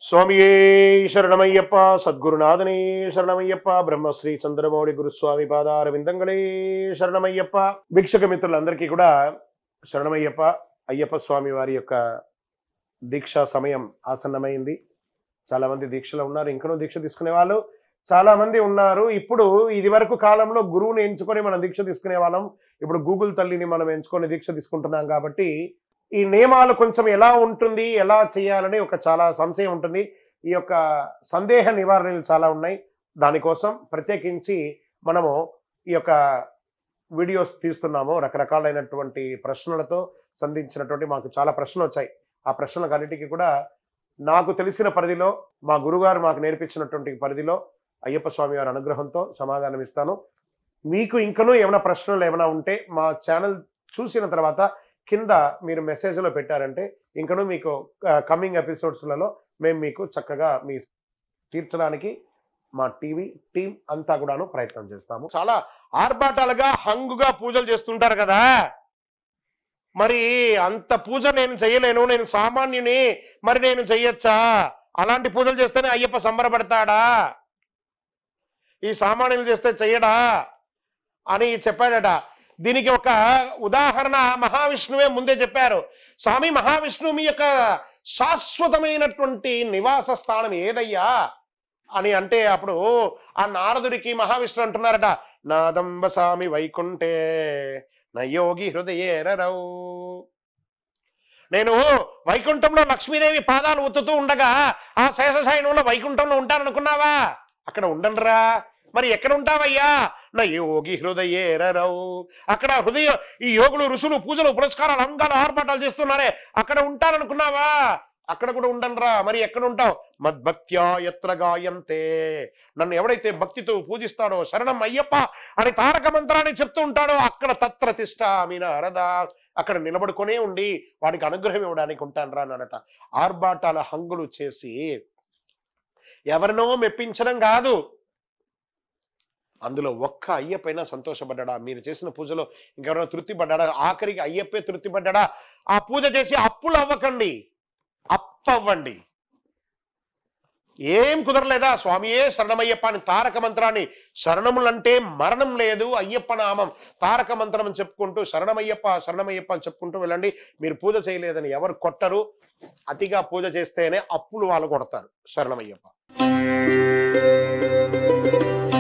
స్వామియే శరణమయ్యప్ప సద్గురునాథనే శరణమయ్యప్ప బ్రహ్మశ్రీ చంద్రమౌళి గురుస్వామి పాదార విందంగళే శరణమయ్యప్ప భిక్షక మిత్రులందరికీ కూడా శరణమయ్యప్ప అయ్యప్ప స్వామి వారి యొక్క దీక్ష సమయం ఆసన్నమైంది చాలా మంది దీక్షలో ఉన్నారు ఇంకనూ దీక్ష తీసుకునే వాళ్ళు చాలా మంది ఉన్నారు ఇప్పుడు ఇది వరకు కాలంలో గురువుని ఎంచుకొని మనం దీక్ష తీసుకునే వాళ్ళం ఇప్పుడు గూగుల్ తల్లిని మనం ఎంచుకొని దీక్ష తీసుకుంటున్నాం కాబట్టి ఈ నియమాలు కొంచెం ఎలా ఉంటుంది ఎలా చేయాలని ఒక చాలా సంశయం ఉంటుంది ఈ యొక్క సందేహ నివారణలు చాలా ఉన్నాయి దానికోసం ప్రత్యేకించి మనము ఈ యొక్క వీడియోస్ తీస్తున్నాము రకరకాలైనటువంటి ప్రశ్నలతో సంధించినటువంటి మాకు చాలా ప్రశ్నలు వచ్చాయి ఆ ప్రశ్నలకు అన్నిటికీ కూడా నాకు తెలిసిన పరిధిలో మా గురుగారు మాకు నేర్పించినటువంటి పరిధిలో అయ్యప్ప స్వామి వారి అనుగ్రహంతో సమాధానం ఇస్తాను మీకు ఇంకనూ ఏమైనా ప్రశ్నలు ఏమైనా ఉంటే మా ఛానల్ చూసిన తర్వాత కింద మీరు మెసేజ్లో పెట్టారంటే ఇంకనూ మీకు కమింగ్ ఎపిసోడ్స్లలో మేము మీకు చక్కగా మీ తీర్చడానికి మా టీవీ టీం అంతా కూడాను ప్రయత్నం చేస్తాము చాలా ఆర్భాటాలుగా హంగుగా పూజలు చేస్తుంటారు కదా మరి అంత పూజ నేను చేయలేను నేను సామాన్యుని మరి నేను చెయ్యొచ్చా అలాంటి పూజలు చేస్తేనే అయ్యప్ప సంబరపడతాడా ఈ సామాన్యులు చేస్తే చెయ్యడా అని చెప్పాడట దీనికి ఒక ఉదాహరణ మహావిష్ణువే ముందే చెప్పారు స్వామి మహావిష్ణువు మీ యొక్క శాశ్వతమైనటువంటి నివాస స్థానం ఏదయ్యా అని అంటే అప్పుడు ఆ నారదుడికి మహావిష్ణువు అంటున్నారట నాదంబ స్వామి వైకుంఠే నయోగి హృదయేరరవు నేను వైకుంఠంలో లక్ష్మీదేవి పాదాలు ఒత్తుతూ ఉండగా ఆ శేషశాయనంలో వైకుంఠంలో ఉంటాననుకున్నావా అక్కడ ఉండండిరా మరి ఎక్కడ ఉంటావయ్యా నా యోగి హృదయేరరవు అక్కడ హృదయ ఈ యోగులు ఋషులు పూజలు పురస్కారాలు అంగాలు ఆర్భాటాలు చేస్తున్నారే అక్కడ ఉంటాననుకున్నావా అక్కడ కూడా ఉండండిరా మరి ఎక్కడ ఉంటావు మద్భక్త్యా ఎత్ర గాయంతే నన్ను ఎవడైతే భక్తితో పూజిస్తాడో శరణం అయ్యప్ప అని తారక మంత్రాన్ని చెప్తూ ఉంటాడో అక్కడ తత్ర తిష్ట మీన అరదా అక్కడ నిలబడుకునే ఉండి వాడికి అనుగ్రహం ఇవ్వడానికి ఉంటానరా అన్నట ఆర్భాటాల హంగులు చేసి ఎవరినో మెప్పించడం కాదు అందులో ఒక్క అయ్యప్పైనా సంతోషపడ్డా మీరు చేసిన పూజలో ఇంకెవరైనా తృప్తి పడ్డా ఆఖరికి అయ్యప్పే తృప్తి పడ్డా ఆ పూజ చేసి అప్పులు అవ్వకండి అప్పవ్వండి ఏం కుదరలేదా స్వామియే శరణమయ్యప్ప అని తారక మంత్రాన్ని శరణములంటే మరణం లేదు అయ్యప్ప నామం తారక మంత్రం అని చెప్పుకుంటూ శరణమయ్యప్ప శరణమయ్యప్ప అని చెప్పుకుంటూ వెళ్ళండి మీరు పూజ చేయలేదని ఎవరు కొట్టరు అతిగా పూజ చేస్తేనే అప్పులు వాళ్ళు కొడతారు శరణమయ్యప్ప